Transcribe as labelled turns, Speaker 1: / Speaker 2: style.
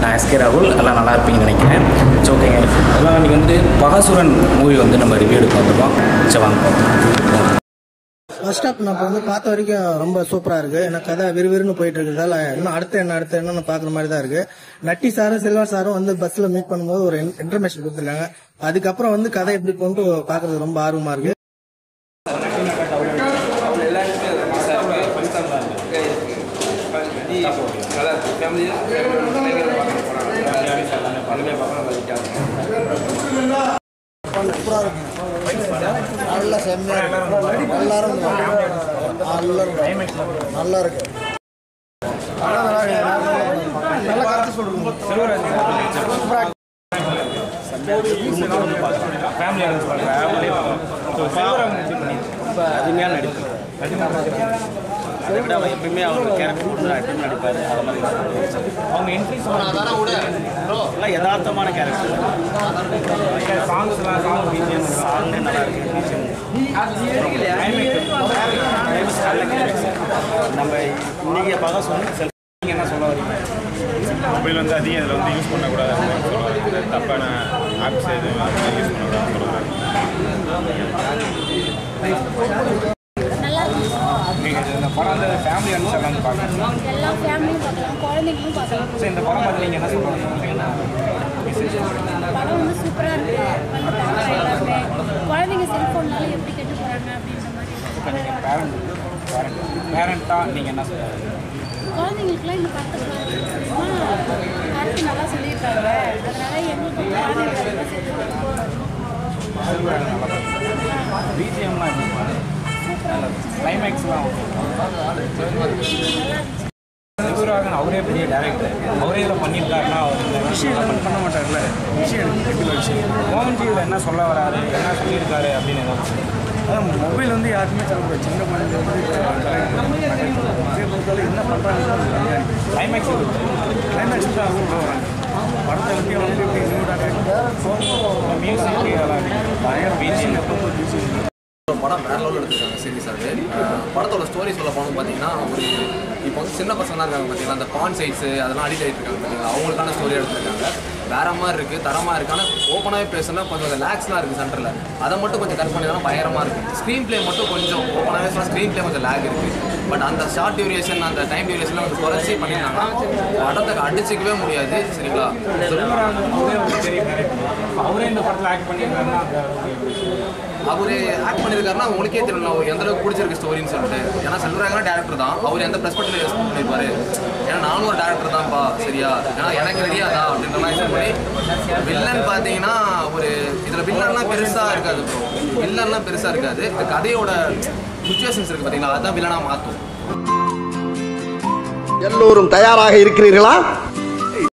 Speaker 1: நான் எஸ்கே ராகுல் எல்லாம் நல்லா இருப்பீங்கன்னு நினைக்கிறேன் சரி ஓகேங்க எல்லாம் இன்றைக்கி வந்து பகாசுரன் மூவி வந்து நம்ம ரிவ்யூ எடுக்க வந்திருக்கோம் சரி வாங்க பார்ப்போம்.
Speaker 2: ஃபர்ஸ்ட் ஆஃப் நான் இப்போ வந்து பார்த்த வரைக்கும் ரொம்ப சூப்பராக இருக்கு ஏன்னா கதை விறுவிறுன்னு போயிட்டு இருக்கிறதால இன்னும் அடுத்து என்ன அடுத்து என்னன்னு பார்க்குற மாதிரி தான் இருக்கு நட்டி சாரும் செல்வா சாரும் வந்து பஸ்ல மீட் பண்ணும்போது ஒரு இன்ஃபர்மேஷன் கொடுத்துருக்காங்க அதுக்கப்புறம் வந்து கதை எப்படி கொண்டு பார்க்கறது ரொம்ப ஆர்வமா இருக்கு நல்லா செம்மையா இருக்கு எல்லாரும் நல்லா இருக்கு நல்லா இருக்கு நல்லா கருத்து சொல்லுங்க
Speaker 3: ரொம்ப அருமையான நடிப்பு அதை விட அவன் எப்பயுமே அவங்க கேரக்டர் போட்டு அடிமை நடிப்பார் அது மாதிரி அவங்க என்ட்ரிஸ் எல்லாம் யதார்த்தமான கேரக்டர் சாங்ஸ்லாம் சாங் பிஜிஎம் சாங் நல்லா இருக்கு BGM. நம்ம இன்னைக்கு பகம் சொல்லி செல் நீங்க என்ன சொல்ல வரீங்க
Speaker 4: மொபைல் வந்து அதிகம் இதில் வந்து யூஸ் பண்ணக்கூடாது அப்படின்னு சொல்லுவாங்க இந்த தப்பான ஆப்ஸ் எதுவும் யூஸ் பண்ணக்கூடாதுன்னு சொல்லுவாங்க
Speaker 5: நல்லா இருக்கும்
Speaker 1: நீங்கள் இந்த படம் வந்து ஃபேமிலி வந்து வந்து பார்க்கணும்
Speaker 5: எல்லா ஃபேமிலியும் பார்க்கலாம் குழந்தைங்களும் பார்க்கலாம்
Speaker 1: ஸோ இந்த படம் பார்த்து நீங்கள் என்ன சொல்லுவாங்க
Speaker 5: படம் வந்து சூப்பராக இருக்கு வந்துட்டாங்க எல்லாருமே குழந்தைங்க செல்ஃபோன்னால எப்படி கெட்டு போகிறாங்க அப்படின்ற மாதிரி
Speaker 1: இப்போ நீங்கள் பேரண்ட் பேரண்ட் பேரண்ட்டாக நீங்கள் என்ன சொல்லுவாங்க
Speaker 5: குழந்தைங்களுக்குலாம் இந்த படத்தை கருத்து நல்லா சொல்லியிருக்காங்க அதனால எங்களுக்கு குழந்தைங்களுக்கு சேர்த்து
Speaker 1: பிஜிஎம்லாம் கிளைமேக்ஸ்லாம் சிவராகன் அவரே பெரிய டேரக்டர் அவரே இதில் பண்ணியிருக்காருன்னா அவர் இந்த விஷயம் பண்ண மாட்டார்ல விஷயம் விஷயம் மோகன்ஜி இதில் என்ன சொல்ல வராரு என்ன சொல்லியிருக்காரு அப்படின்னு ஏதாவது
Speaker 2: அதான் மொபைல் வந்து யாருக்குமே தரக்கூடாது சின்ன குழந்தை வந்து விஜய் பொறுத்தவரை என்ன பண்ணுறாங்க
Speaker 1: கிளைமேக்ஸ்
Speaker 2: கிளைமேக்ஸ் தான் வராங்க படத்தை பற்றி வந்து இப்படி
Speaker 1: மியூசிக் பயங்கர பிஜிஎம்
Speaker 6: படம் வேற லெவலில் எடுத்துருக்காங்க சீரியஸாகவே படத்தோட ஸ்டோரி சொல்ல போனோம் பார்த்தீங்கன்னா ஒரு இப்போ வந்து சின்ன பசங்களாம் இருக்காங்க பார்த்தீங்களா அந்த பான் சைட்ஸு அதெல்லாம் அடிக்ட் ஆகிட்டு இருக்காங்க பார்த்தீங்களா அவங்களுக்கான ஸ்டோரி எடுத்திருக்காங்க வேற மாதிரி இருக்குது தரமாக இருக்கு ஆனால் ஓப்பனாகவே பேசுனா கொஞ்சம் லேக்ஸ்லாம் இருக்குது சென்டரில் அதை மட்டும் கொஞ்சம் கட் பண்ணினா பயங்கரமாக இருக்குது ஸ்க்ரீன் ப்ளே மட்டும் கொஞ்சம் ஓப்பனாகவே சொன்னால் ஸ்க்ரீன் ப்ளே கொஞ்சம் லேக் இருக்குது பட் அந்த ஷார்ட் டியூரேஷன் அந்த டைம் டியூரேஷன்லாம் கொஞ்சம் குறைச்சி பண்ணியிருந்தாங்கன்னா படத்தை அடிச்சிக்கவே முடியாது சரிங்களா
Speaker 1: செல்வராகன் அவரே ஒரு பெரிய டேரக்டர் அவரே இந்த படத்தில் ஆக்ட் பண்ணியிருக்காருன்னா
Speaker 6: அவரு ஆக்ட் பண்ணியிருக்காருன்னா உங்களுக்கே தெரியல அவர் எந்த அளவுக்கு பிடிச்சிருக்கு ஸ்டோரின்னு சொல்லிட்டு ஏன்னா செல்வராகனா டேரக்டர் தான் அவர் எந்த பெர்ஸ்பெக்டிவ் யூஸ் பண்ணியிருப்பாரு ஏன்னா நானும் ஒரு டேரக்டர் தான்ப்பா சரியா ஏன்னா எனக்கு தெரியாதா அப்படின்ற மாதிரி யூஸ் பண்ணி வில்லன் பார்த்தீங்கன்னா ஒரு இதில் வில்லன்லாம் பெருசாக இருக்காது ப்ரோ வில்லன்லாம் பெருசாக இருக்காது இந்த கதையோட சுச்சுவேஷன்ஸ் இருக்குது பார்த்தீங்களா அதான் வில்லனாக மாற்றும்
Speaker 7: எல்லோரும் தயாராக இருக்கிறீர்களா